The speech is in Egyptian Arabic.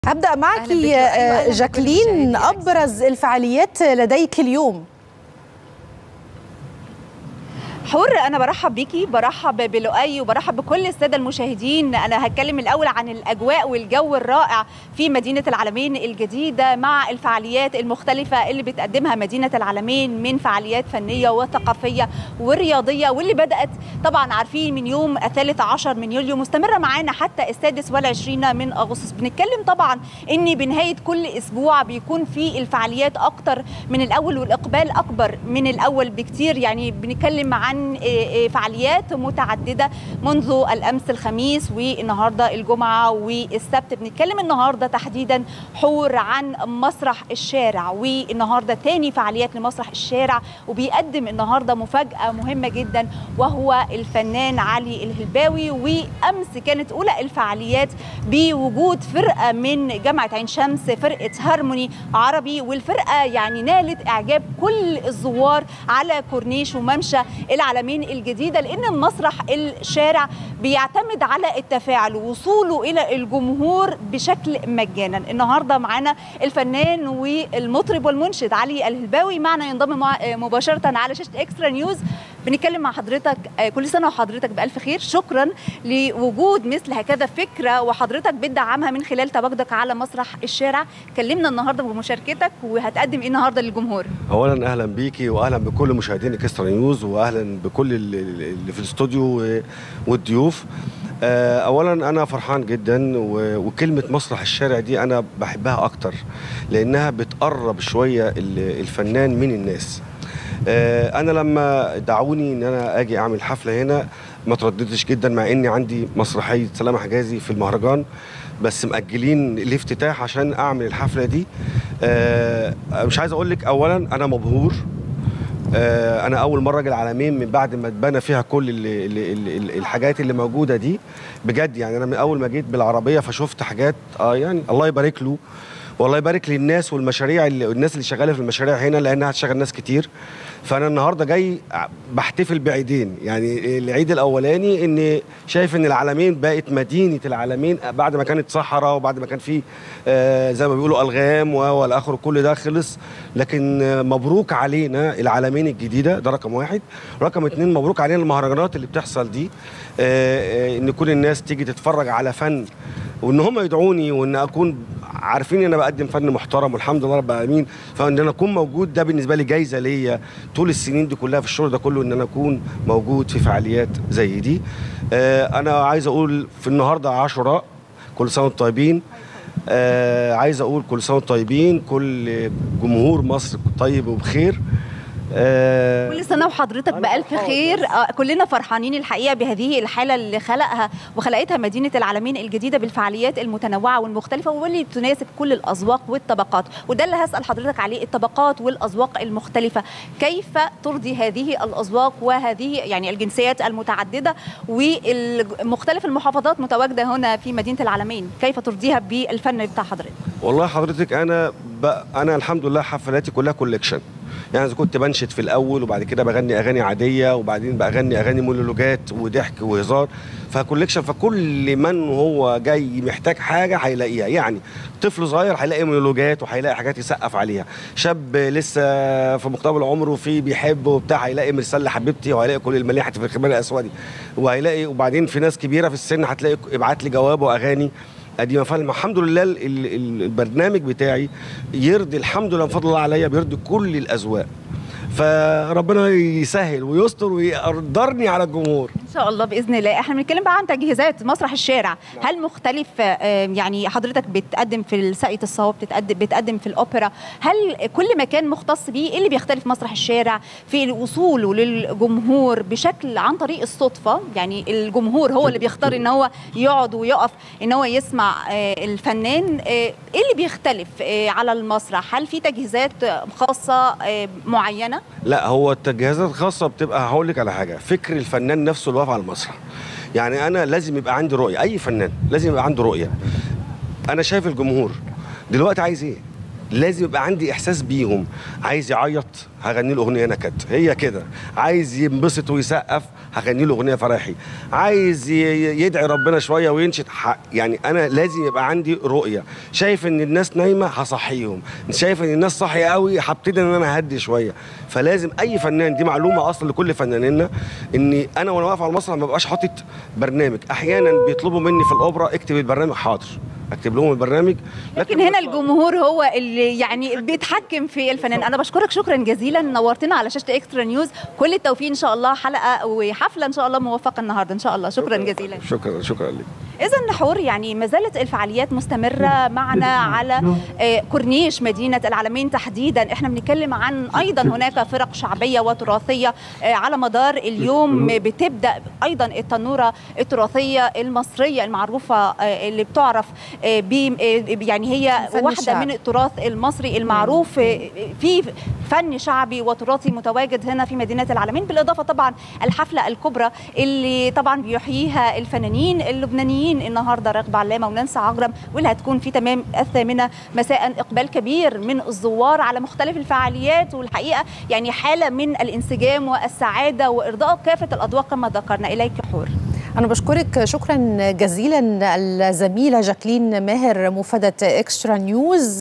هبدأ معك أهلاً بك. أيوة، أهلاً بكل جاكلين مشاهدي أبرز الفعاليات لديك اليوم حور انا برحب بيكي برحب بلؤي وبرحب بكل الساده المشاهدين انا هتكلم الاول عن الاجواء والجو الرائع في مدينه العالمين الجديده مع الفعاليات المختلفه اللي بتقدمها مدينه العالمين من فعاليات فنيه وثقافيه ورياضيه واللي بدات طبعا عارفين من يوم الثالث عشر من يوليو مستمره معانا حتى السادس والعشرين من اغسطس بنتكلم طبعا ان بنهايه كل اسبوع بيكون في الفعاليات اكتر من الاول والاقبال اكبر من الاول بكتير يعني بنتكلم عن فعاليات متعدده منذ الامس الخميس والنهارده الجمعه والسبت بنتكلم النهارده تحديدا حور عن مسرح الشارع والنهارده تاني فعاليات لمسرح الشارع وبيقدم النهارده مفاجاه مهمه جدا وهو الفنان علي الهلباوي وامس كانت اولى الفعاليات بوجود فرقه من جامعه عين شمس فرقه هارموني عربي والفرقه يعني نالت اعجاب كل الزوار على كورنيش وممشى العالمين الجديده لان المسرح الشارع بيعتمد على التفاعل ووصوله الى الجمهور بشكل مجانا النهارده معانا الفنان والمطرب والمنشد علي الهلباوي معنا ينضم مع مباشره على شاشه اكسترا نيوز بنتكلم مع حضرتك كل سنه وحضرتك بالف خير شكرا لوجود مثل هكذا فكره وحضرتك بتدعمها من خلال تواجدك على مسرح الشارع كلمنا النهارده بمشاركتك وهتقدم ايه النهارده للجمهور اولا اهلا بيكي واهلا بكل مشاهدين اكسترا نيوز واهلا بكل اللي في الاستوديو والضيوف اولا انا فرحان جدا وكلمه مسرح الشارع دي انا بحبها اكتر لانها بتقرب شويه الفنان من الناس انا لما دعوني ان انا اجي اعمل حفله هنا ما ترددتش جدا مع اني عندي مسرحيه سلامه حجازي في المهرجان بس مأجلين الافتتاح عشان اعمل الحفله دي مش عايز اقول لك اولا انا مبهور انا اول مره اجي العالمين من بعد ما اتبنى فيها كل اللي اللي الحاجات اللي موجوده دي بجد يعني انا من اول ما جيت بالعربيه فشفت حاجات اه يعني الله يبارك له والله يبارك للناس والمشاريع اللي الناس اللي شغاله في المشاريع هنا لانها هتشغل ناس كتير فانا النهارده جاي بحتفل بعيدين يعني العيد الاولاني ان شايف ان العالمين بقت مدينه العالمين بعد ما كانت صحراء وبعد ما كان في آه زي ما بيقولوا الغام والى اخره كل ده خلص لكن آه مبروك علينا العالمين الجديده ده رقم واحد رقم اتنين مبروك علينا المهرجانات اللي بتحصل دي آه ان كل الناس تيجي تتفرج على فن وان هم يدعوني وان اكون عارفين ان انا بقدم فن محترم والحمد لله رب العالمين فان انا اكون موجود ده بالنسبه لي جايزه ليا طول السنين دي كلها في الشغل ده كله ان انا اكون موجود في فعاليات زي دي آه انا عايز اقول في النهارده عاشوراء كل سنه وانتم طيبين آه عايز اقول كل سنه وانتم طيبين كل جمهور مصر طيب وبخير آه كل سنه وحضرتك بالف خير آه كلنا فرحانين الحقيقه بهذه الحاله اللي خلقها وخلقتها مدينه العالمين الجديده بالفعاليات المتنوعه والمختلفه واللي تناسب كل الاذواق والطبقات وده اللي هسال حضرتك عليه الطبقات والاذواق المختلفه كيف ترضي هذه الاذواق وهذه يعني الجنسيات المتعدده ومختلف المحافظات متواجده هنا في مدينه العالمين كيف ترضيها بالفن بتاع حضرتك والله حضرتك انا انا الحمد لله حفلاتي كلها كوليكشن يعني اذا كنت بنشد في الاول وبعد كده بغني اغاني عاديه وبعدين بغني اغاني مونولوجات وضحك وهزار فكوليكشن فكل من هو جاي محتاج حاجه هيلاقيها يعني طفل صغير هيلاقي مونولوجات وهيلاقي حاجات يسقف عليها شاب لسه في مقتبل عمره وفي بيحب وبتاع هيلاقي مرسال لحبيبتي وهيلاقي كل المليحه في الخمار الاسودي وهيلاقي وبعدين في ناس كبيره في السن هتلاقي ابعت لي جواب واغاني قديمه فالحمد لله البرنامج بتاعي يرضي الحمد لله بفضل الله عليا بيرضي كل الاذواق فربنا يسهل ويستر ويقدرني على الجمهور ان شاء الله باذن الله احنا بنتكلم بقى عن تجهيزات مسرح الشارع نعم. هل مختلف يعني حضرتك بتقدم في ساقية الصواب بتقدم بتقدم في الاوبرا هل كل مكان مختص بيه ايه اللي بيختلف مسرح الشارع في وصوله للجمهور بشكل عن طريق الصدفه يعني الجمهور هو اللي بيختار ان هو يقعد ويقف ان هو يسمع الفنان ايه اللي بيختلف على المسرح هل في تجهيزات خاصه معينه لا هو التجهيزات الخاصه بتبقى هقول لك على حاجه فكر الفنان نفسه اللي واقف على المسرح يعني انا لازم يبقى عندي رؤيه اي فنان لازم يبقى عنده رؤيه انا شايف الجمهور دلوقتي عايز ايه لازم يبقى عندي احساس بيهم عايز يعيط هغني له اغنيه نكد هي كده عايز ينبسط ويسقف هغني له اغنيه فراحي عايز ي- ي- يدعي ربنا شويه وينشد ح- يعني انا لازم يبقى عندي رؤيه شايف ان الناس نايمه هصحيهم شايف ان الناس صاحيه قوي هبتدي ان انا اهدي شويه فلازم اي فنان دي معلومه اصلا لكل فنانينا اني انا وانا واقف على المسرح ما ببقاش حاطط برنامج احيانا بيطلبوا مني في الاوبرا اكتب البرنامج حاضر اكتب لهم البرنامج لكن هنا الجمهور هو اللي يعني بيتحكم في الفنان انا بشكرك شكرا جزيلا نورتنا على شاشه اكسترا نيوز كل التوفيق ان شاء الله حلقه وحفله ان شاء الله موفقه النهارده ان شاء الله شكرا جزيلا شكرا شكرا لك اذا نحور يعني ما زالت الفعاليات مستمره معنا على آه، كورنيش مدينه العالمين تحديدا احنا بنتكلم عن ايضا هناك فرق شعبيه وتراثيه آه، على مدار اليوم بتبدا ايضا التنوره التراثيه المصريه المعروفه آه، اللي بتعرف آه، ب آه، يعني هي الفن واحده الشعبي. من التراث المصري المعروف آه، في فن شعبي وتراثي متواجد هنا في مدينه العالمين بالاضافه طبعا الحفله الكبرى اللي طبعا بيحييها الفنانين اللبنانيين النهارده راغب علامه ونانسي عجرم واللي هتكون في تمام الثامنه مساء اقبال كبير من الزوار على مختلف الفعاليات والحقيقه يعني حاله من الانسجام والسعاده وارضاء كافه الاذواق كما ذكرنا اليك حور أنا بشكرك شكرا جزيلا الزميلة جاكلين ماهر مفادة إكسترا نيوز